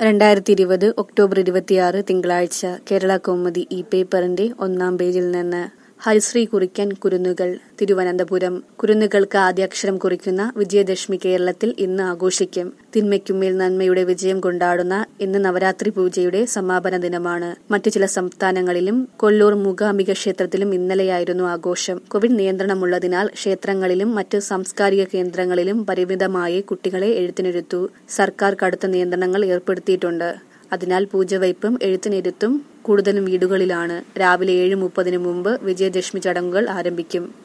രണ്ടായിരത്തി ഇരുപത് ഒക്ടോബർ ഇരുപത്തിയാറ് തിങ്കളാഴ്ച കേരള കൗമുദി ഈ പേപ്പറിന്റെ ഒന്നാം പേജിൽ നിന്ന് ഹരിശ്രീ കുറിക്കാൻ കുരുന്നുകൾ തിരുവനന്തപുരം കുരുന്നുകൾക്ക് ആദ്യാക്ഷരം കുറിക്കുന്ന വിജയദശമി കേരളത്തിൽ ഇന്ന് ആഘോഷിക്കും തിന്മയ്ക്കുമേൽ നന്മയുടെ വിജയം കൊണ്ടാടുന്ന ഇന്ന് നവരാത്രി പൂജയുടെ സമാപന ദിനമാണ് മറ്റു ചില സംസ്ഥാനങ്ങളിലും കൊല്ലൂർ മൂകാംബിക ക്ഷേത്രത്തിലും ഇന്നലെയായിരുന്നു ആഘോഷം കോവിഡ് നിയന്ത്രണമുള്ളതിനാൽ ക്ഷേത്രങ്ങളിലും മറ്റ് സാംസ്കാരിക കേന്ദ്രങ്ങളിലും പരിമിതമായി കുട്ടികളെ എഴുത്തിനിരുത്തു സർക്കാർ കടുത്ത നിയന്ത്രണങ്ങൾ ഏർപ്പെടുത്തിയിട്ടുണ്ട് അതിനാൽ പൂജവയ്പും എഴുത്തിനിരുത്തും കൂടുതലും വീടുകളിലാണ് രാവിലെ ഏഴ് മുപ്പതിനു മുമ്പ് വിജയദശമി ചടങ്ങുകൾ ആരംഭിക്കും